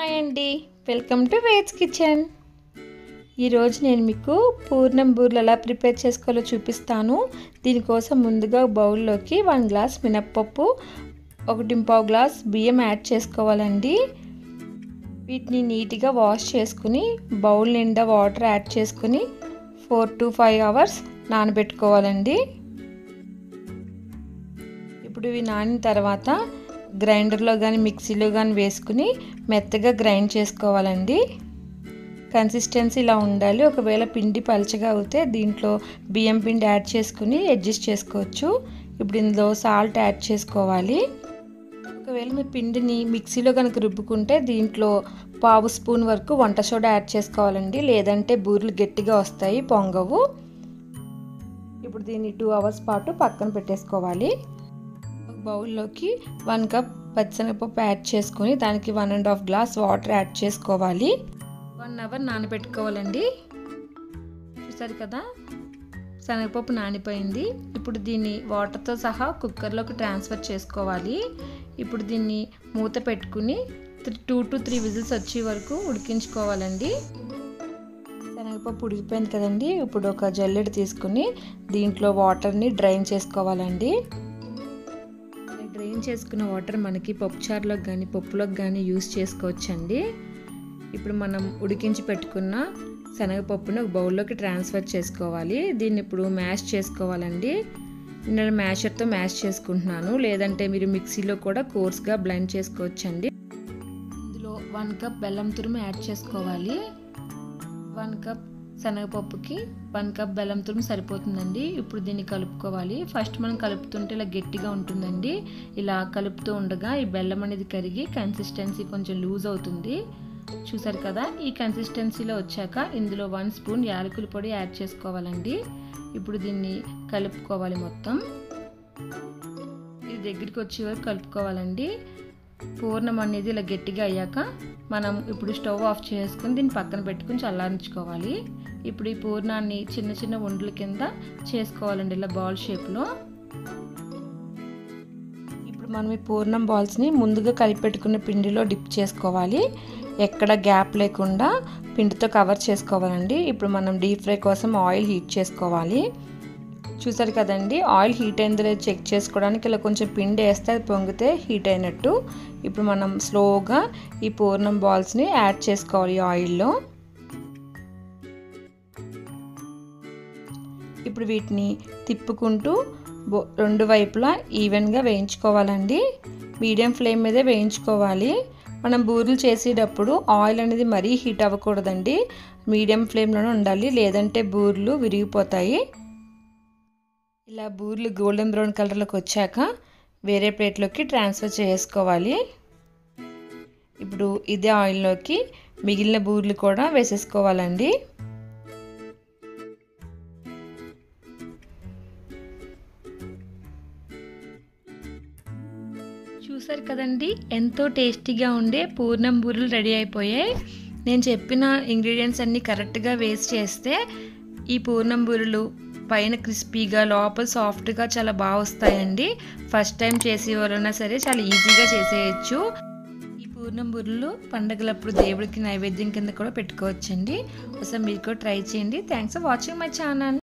hi అండి welcome to veg kitchen ఈరోజు నేను మీకు పూర్ణం బూరెలు ఎలా ప్రిపేర్ చేసుకోవాలో చూపిస్తాను దీనికోసం ముందుగా బౌల్లోకి వన్ గ్లాస్ మినప్పప్పు ఒకటి పావు గ్లాస్ బియ్యం యాడ్ చేసుకోవాలండి వీటిని నీట్గా వాష్ చేసుకుని బౌల్ నిండా వాటర్ యాడ్ చేసుకుని ఫోర్ టు ఫైవ్ అవర్స్ నానబెట్టుకోవాలండి ఇప్పుడు ఇవి నానిన తర్వాత గ్రైండర్లో కానీ మిక్సీలో కానీ వేసుకుని మెత్తగా గ్రైండ్ చేసుకోవాలండి కన్సిస్టెన్సీ ఇలా ఉండాలి ఒకవేళ పిండి పలచగా అవుతే దీంట్లో బియ్యం పిండి యాడ్ చేసుకుని అడ్జస్ట్ చేసుకోవచ్చు ఇప్పుడు ఇందులో సాల్ట్ యాడ్ చేసుకోవాలి ఒకవేళ మీ పిండిని మిక్సీలో కనుక రుబ్బుకుంటే దీంట్లో పావు స్పూన్ వరకు వంట సోడా యాడ్ చేసుకోవాలండి లేదంటే బూరెలు గట్టిగా వస్తాయి పొంగవు ఇప్పుడు దీన్ని టూ అవర్స్ పాటు పక్కన పెట్టేసుకోవాలి బౌల్లోకి వన్ కప్ పచ్చిశనగపప్పు యాడ్ చేసుకొని దానికి one and half glass water add చేసుకోవాలి వన్ అవర్ నానబెట్టుకోవాలండి చూసారు కదా శనగపప్పు నానిపోయింది ఇప్పుడు దీన్ని వాటర్తో సహా కుక్కర్లోకి ట్రాన్స్ఫర్ చేసుకోవాలి ఇప్పుడు దీన్ని మూత పెట్టుకుని టూ టు త్రీ విజిల్స్ వచ్చే వరకు ఉడికించుకోవాలండి శనగపప్పు ఉడికిపోయింది కదండి ఇప్పుడు ఒక జల్లెడ తీసుకుని దీంట్లో వాటర్ని డ్రైన్ చేసుకోవాలండి డ్రైన్ చేసుకున్న వాటర్ మనకి పప్పుచారులోకి కానీ పప్పులోకి కానీ యూస్ చేసుకోవచ్చండి ఇప్పుడు మనం ఉడికించి పెట్టుకున్న శనగపప్పుని ఒక బౌల్లోకి ట్రాన్స్ఫర్ చేసుకోవాలి దీన్ని ఇప్పుడు మ్యాష్ చేసుకోవాలండి నేను మ్యాషర్తో మ్యాష్ చేసుకుంటున్నాను లేదంటే మీరు మిక్సీలో కూడా కోర్స్గా బ్లెండ్ చేసుకోవచ్చండి ఇందులో వన్ కప్ బెల్లం తురుము యాడ్ చేసుకోవాలి వన్ కప్ శనగపప్పుకి వన్ కప్ బెల్లం తురుము సరిపోతుందండి ఇప్పుడు దీన్ని కలుపుకోవాలి ఫస్ట్ మనం కలుపుతుంటే ఇలా గట్టిగా ఉంటుందండి ఇలా కలుపుతూ ఉండగా ఈ బెల్లం అనేది కరిగి కన్సిస్టెన్సీ కొంచెం లూజ్ అవుతుంది చూసారు కదా ఈ కన్సిస్టెన్సీలో వచ్చాక ఇందులో వన్ స్పూన్ యాలకుల పొడి యాడ్ చేసుకోవాలండి ఇప్పుడు దీన్ని కలుపుకోవాలి మొత్తం ఇది దగ్గరికి వచ్చే వరకు కలుపుకోవాలండి పూర్ణం అనేది ఇలా గట్టిగా అయ్యాక మనం ఇప్పుడు స్టవ్ ఆఫ్ చేసుకుని దీన్ని పక్కన పెట్టుకుని చల్లారించుకోవాలి ఇప్పుడు ఈ పూర్ణాన్ని చిన్న చిన్న ఉండల కింద చేసుకోవాలండి ఇలా బాల్ షేప్లో ఇప్పుడు మనం ఈ పూర్ణం బాల్స్ని ముందుగా కలిపెట్టుకున్న పిండిలో డిప్ చేసుకోవాలి ఎక్కడ గ్యాప్ లేకుండా పిండితో కవర్ చేసుకోవాలండి ఇప్పుడు మనం డీప్ ఫ్రై కోసం ఆయిల్ హీట్ చేసుకోవాలి చూసారు కదండి ఆయిల్ హీట్ అయిందో లేదో చెక్ చేసుకోవడానికి ఇలా కొంచెం పిండి వేస్తే అది పొంగితే హీట్ అయినట్టు ఇప్పుడు మనం స్లోగా ఈ పూర్ణం బాల్స్ని యాడ్ చేసుకోవాలి ఆయిల్లో ఇప్పుడు వీటిని తిప్పుకుంటూ రెండు వైపులా ఈవెన్గా వేయించుకోవాలండి మీడియం ఫ్లేమ్ మీదే వేయించుకోవాలి మనం బూరెలు చేసేటప్పుడు ఆయిల్ అనేది మరీ హీట్ అవ్వకూడదండి మీడియం ఫ్లేమ్లోనే ఉండాలి లేదంటే బూరెలు విరిగిపోతాయి ఇలా బూరెలు గోల్డెన్ బ్రౌన్ కలర్లోకి వచ్చాక వేరే ప్లేట్లోకి ట్రాన్స్ఫర్ చేసుకోవాలి ఇప్పుడు ఇదే ఆయిల్లోకి మిగిలిన బూరెలు కూడా వేసేసుకోవాలండి చూసారు కదండి ఎంతో టేస్టీగా ఉండే పూర్ణం బూరెలు రెడీ అయిపోయాయి నేను చెప్పిన ఇంగ్రీడియంట్స్ అన్నీ కరెక్ట్గా వేస్ట్ చేస్తే ఈ పూర్ణం బూరెలు పైన క్రిస్పీగా లోపల సాఫ్ట్గా చాలా బాగా వస్తాయండి ఫస్ట్ టైం చేసే వాళ్ళైనా సరే చాలా ఈజీగా చేసేయచ్చు ఈ పూర్ణం బూరెలు పండగలప్పుడు దేవుడికి నైవేద్యం కింద కూడా పెట్టుకోవచ్చండి ఒకసారి మీరు కూడా ట్రై చేయండి thanks for watching my channel